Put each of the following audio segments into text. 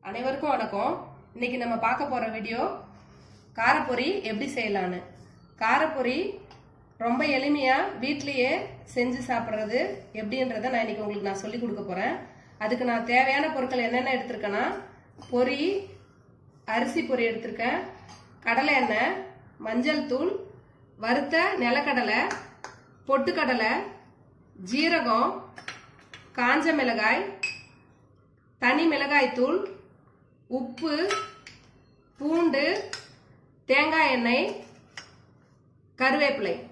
அனைவருக்கும் வணக்கம் இன்னைக்கு நம்ம பார்க்க போற வீடியோ காரப்பொரி எப்படி செய்யலான்னு காரப்பொரி ரொம்ப எளிமையா வீட்லயே செஞ்சு சாப்பிட்றது எப்படின்றத நான் இன்னைக்கு உங்களுக்கு நான் சொல்லி கொடுக்க போறேன் அதுக்கு நான் தேவையான பொருட்கள் என்னென்ன எடுத்திருக்கேன்னா பொரி அரிசி பொரி எடுத்திருக்கேன் கடலை எண்ணெய் மஞ்சள் தூள் வறுத்த நிலக்கடலை பொட்டுக்கடலை ஜீரகம் காஞ்ச மிளகாய் தனி மிளகாய் தூள் உப்பு பூண்டு தேங்காய் எண்ணெய் கருவேப்பிலை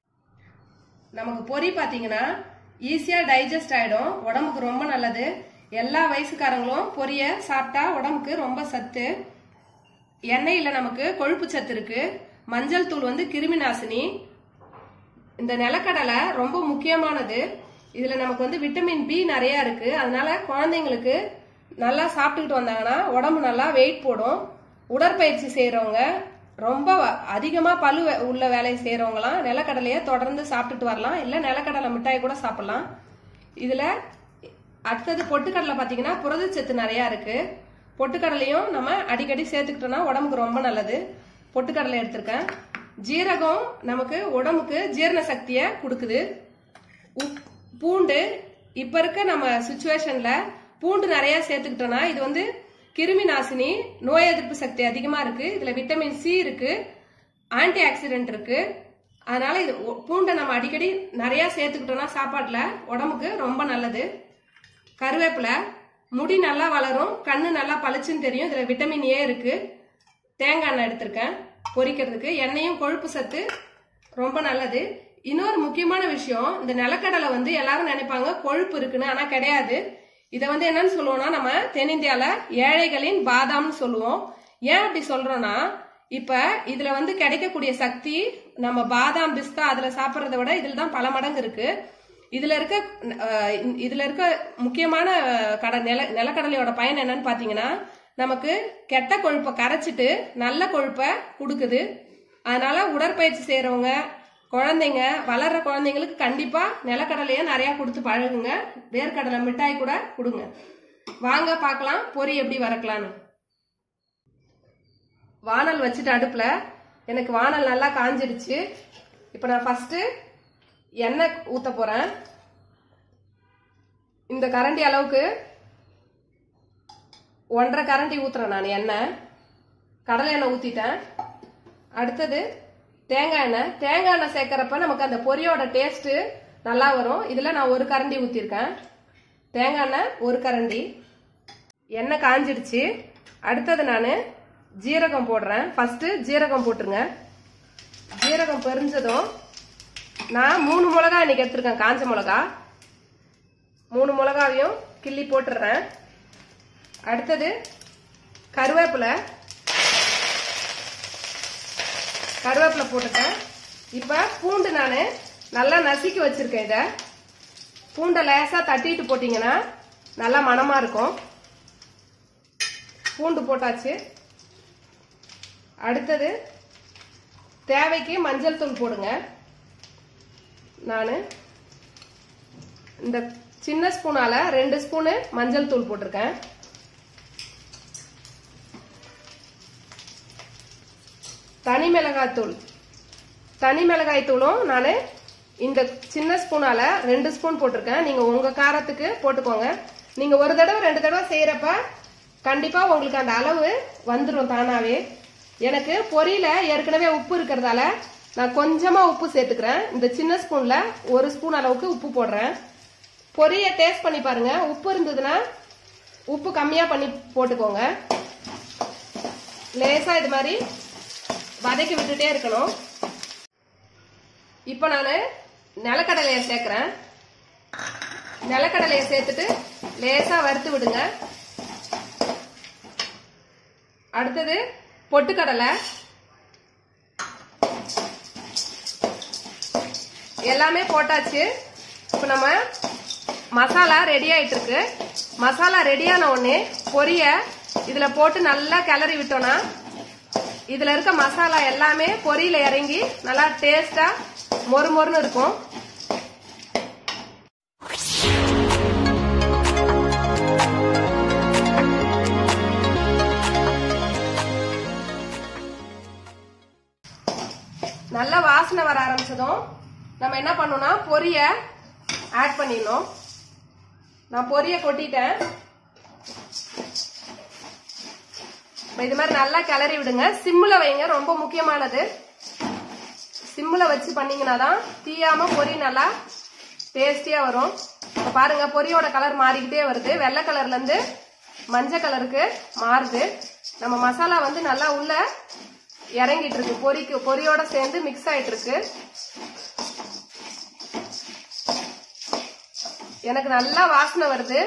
நமக்கு பொரி பார்த்தீங்கன்னா ஈஸியாக டைஜஸ்ட் ஆகிடும் உடம்புக்கு ரொம்ப நல்லது எல்லா வயசுக்காரங்களும் பொரியை சாப்பிட்டா உடம்புக்கு ரொம்ப சத்து எண்ணெயில் நமக்கு கொழுப்பு சத்து இருக்கு மஞ்சள் தூள் வந்து கிருமி நாசினி இந்த நிலக்கடலை ரொம்ப முக்கியமானது இதுல நமக்கு வந்து விட்டமின் பி நிறைய இருக்கு அதனால குழந்தைங்களுக்கு நல்லா சாப்பிட்டுக்கிட்டு வந்தாங்கன்னா உடம்பு நல்லா வெயிட் போடும் உடற்பயிற்சி செய்யறவங்க ரொம்ப அதிகமா பழு வே- உள்ள வேலையை செய்யறவங்கலாம் நிலக்கடலையை தொடர்ந்து சாப்பிட்டுட்டு வரலாம் இல்ல நிலக்கடலை மிட்டாய் கூட சாப்பிடலாம் இதுல அடுத்தது பொட்டுக்கடலை பாத்தீங்கன்னா புரதச்சத்து நிறைய இருக்கு பொட்டுக்கடலையும் நம்ம அடிக்கடி சேர்த்துக்கிட்டோம்னா உடம்புக்கு ரொம்ப நல்லது பொட்டுக்கடலை எடுத்திருக்கேன் ஜீரகம் நமக்கு உடம்புக்கு ஜீரண சக்தியை கொடுக்குது உப் பூண்டு இப்ப இருக்க நம்ம சுச்சுவேஷன்ல பூண்டு நிறைய சேர்த்துக்கிட்டோம்னா இது வந்து கிருமி நாசினி நோய் எதிர்ப்பு சக்தி அதிகமா இருக்கு இதுல விட்டமின் சி இருக்கு ஆன்டி ஆக்சிடென்ட் இருக்கு அதனால இது ஒ- பூண்டை நம்ம அடிக்கடி நிறைய சேர்த்துக்கிட்டோம்னா சாப்பாட்டுல உடம்புக்கு ரொம்ப நல்லது கருவேப்பிலை முடி நல்லா வளரும் கண்ணு நல்லா பளிச்சுன்னு தெரியும் இதுல விட்டமின் ஏ இருக்கு தேங்காய் எண்ணெய் எடுத்திருக்கேன் பொரிக்கிறதுக்கு எண்ணெயும் கொழுப்பு சத்து ரொம்ப நல்லது இன்னொரு முக்கியமான விஷயம் இந்த நிலக்கடலை வந்து எல்லாரும் நினைப்பாங்க கொழுப்பு இருக்குன்னு ஆனா கிடையாது இதை வந்து என்னன்னு சொல்லுவோம்னா நம்ம தென்னிந்தியால ஏழைகளின் பாதாம்னு சொல்லுவோம் ஏன் அப்படி சொல்றோம்னா இப்ப இதுல வந்து கிடைக்கக்கூடிய சக்தி நம்ம பாதாம் பிஸ்தா அதுல சாப்பிட்றத விட இதுல தான் பல மடங்கு இருக்கு இதுல இருக்க அஹ், இதுல இருக்க முக்கியமான அஹ், கட நில நிலக்கடலையோட பயன் என்னன்னு பாத்தீங்கன்னா நமக்கு கெட்ட கொழுப்பை கரைச்சிட்டு நல்ல கொழுப்பை கொடுக்குது அதனால உடற்பயிற்சி செய்யறவங்க குழந்தைங்க வளர்ற குழந்தைங்களுக்கு கண்டிப்பா நிலக்கடலையை நிறைய கொடுத்து பழகுங்க வேர்க்கடலை மிட்டாய் கூட கொடுங்க வாங்க பார்க்கலாம் பொரி எப்படி வறக்கலான்னு வானல் வச்சுட்டு அடுப்புல எனக்கு வானல் நல்லா காஞ்சிடுச்சு இப்போ நான் ஃபர்ஸ்ட் எண்ணெய் ஊத்த போறேன் இந்த கரண்டி அளவுக்கு ஒன்றரை கரண்டி ஊத்துறேன் நான் எண்ணெய் கடலை எண்ணெய் ஊத்திட்டேன் அடுத்தது தேங்காய் எண்ணெய் தேங்காய் எண்ணெய் சேர்க்கறப்ப நமக்கு அந்த பொரியோட டேஸ்ட் நல்லா வரும் இதுல நான் ஒரு கரண்டி ஊத்திருக்கேன் தேங்காய் எண்ணெய் ஒரு கரண்டி எண்ணெய் காஞ்சிடுச்சு அடுத்தது நான் ஜீரகம் போடுறேன் ஃபர்ஸ்ட் ஜீரகம் போட்டுருங்க ஜீரகம் பெரிஞ்சதும் நான் மூணு மிளகா இன்னைக்கு எடுத்திருக்கேன் காஞ்ச மிளகா மூணு மிளகாவையும் கிள்ளி போட்டுடுறேன் அடுத்தது கருவேப்பிலை கருவேப்பிலை போட்டுட்டேன் இப்போ பூண்டு நான் நல்லா நசுக்கி வச்சிருக்கேன் இதை பூண்டை லேசாக தட்டிட்டு போட்டிங்கன்னா நல்லா மணமாக இருக்கும் பூண்டு போட்டாச்சு அடுத்தது தேவைக்கு மஞ்சள் தூள் போடுங்க நான் இந்த சின்ன ஸ்பூனால ரெண்டு ஸ்பூனு மஞ்சள் தூள் போட்டிருக்கேன் தனி மிளகாய் தூள் தனி மிளகாய் தூளும் நான் இந்த சின்ன ஸ்பூனால ரெண்டு ஸ்பூன் போட்டிருக்கேன் நீங்க உங்க காரத்துக்கு போட்டுக்கோங்க நீங்க ஒரு தடவை ரெண்டு தடவை செய்யறப்ப கண்டிப்பா உங்களுக்கு அந்த அளவு வந்துடும் தானாவே எனக்கு பொரியில ஏற்கனவே உப்பு இருக்கிறதால நான் கொஞ்சமா உப்பு சேர்த்துக்கிறேன் இந்த சின்ன ஸ்பூன்ல ஒரு ஸ்பூன் அளவுக்கு உப்பு போடுறேன் பொரியை டேஸ்ட் பண்ணி பாருங்க உப்பு இருந்ததுன்னா உப்பு கம்மியா பண்ணி போட்டுக்கோங்க லேசா இது மாதிரி வதக்கி விட்டுட்டே இருக்கணும் இப்போ நான் நிலக்கடலையை சேர்க்குறேன் நிலக்கடலையை சேர்த்துட்டு லேசா வறுத்து விடுங்க அடுத்தது பொட்டுக்கடலை எல்லாமே போட்டாச்சு இப்போ நம்ம மசாலா ரெடி ஆயிட்டு இருக்கு மசாலா ரெடியான உடனே பொரிய இதுல போட்டு நல்லா கிளறி விட்டோம்னா இதுல இருக்க மசாலா எல்லாமே பொரியில இறங்கி நல்லா டேஸ்டா மொறு மொறுன்னு இருக்கும் நல்ல வாசனை வர ஆரம்பிச்சதும் நம்ம என்ன பண்ணணும்னா பொரிய ஆட் பண்ணிடணும் நான் பொரிய கொட்டிட்டேன் இப்ப இது மாதிரி நல்லா கிளறி விடுங்க சிம்மில் வைங்க ரொம்ப முக்கியமானது சிம்மில் வச்சு பண்ணீங்கன்னா தான் தீயாம பொரி நல்லா டேஸ்டியா வரும் இப்ப பாருங்க பொரியோட கலர் மாறிக்கிட்டே வருது வெள்ளை கலர்ல இருந்து மஞ்சள் கலருக்கு மாறுது நம்ம மசாலா வந்து நல்லா உள்ள இறங்கிட்டு இருக்கு பொரிக்கு பொரியோட சேர்ந்து மிக்ஸ் ஆயிட்டு இருக்கு எனக்கு நல்லா வாசனை வருது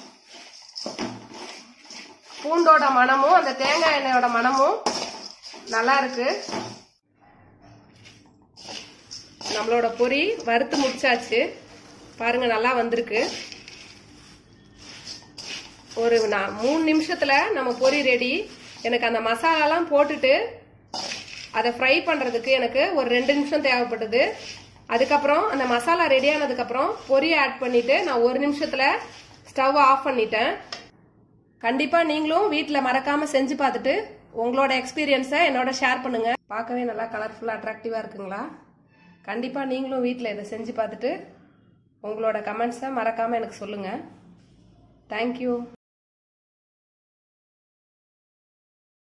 பூண்டோட மணமும் அந்த தேங்காய் எண்ணெயோட மணமும் நல்லா இருக்கு நம்மளோட பொரி வறுத்து முடிச்சாச்சு பாருங்க நல்லா வந்திருக்கு ஒரு நான் மூணு நிமிஷத்துல நம்ம பொரி ரெடி எனக்கு அந்த மசாலாலாம் போட்டுட்டு அதை ஃப்ரை பண்றதுக்கு எனக்கு ஒரு ரெண்டு நிமிஷம் தேவைப்பட்டது அதுக்கப்புறம் அந்த மசாலா ரெடி ஆனதுக்கப்புறம் பொரியை ஆட் பண்ணிட்டு நான் ஒரு நிமிஷத்துல ஸ்டவ் ஆஃப் பண்ணிட்டேன் கண்டிப்பா நீங்களும் வீட்டில் மறக்காம செஞ்சு பார்த்துட்டு உங்களோட எக்ஸ்பீரியன்ஸை என்னோட ஷேர் பண்ணுங்க பார்க்கவே நல்லா கலர்ஃபுல்லாக அட்ராக்டிவாக இருக்குங்களா கண்டிப்பாக நீங்களும் வீட்டில் இதை செஞ்சு பார்த்துட்டு உங்களோட கமெண்ட்ஸை மறக்காமல் எனக்கு சொல்லுங்கள் தேங்க்யூ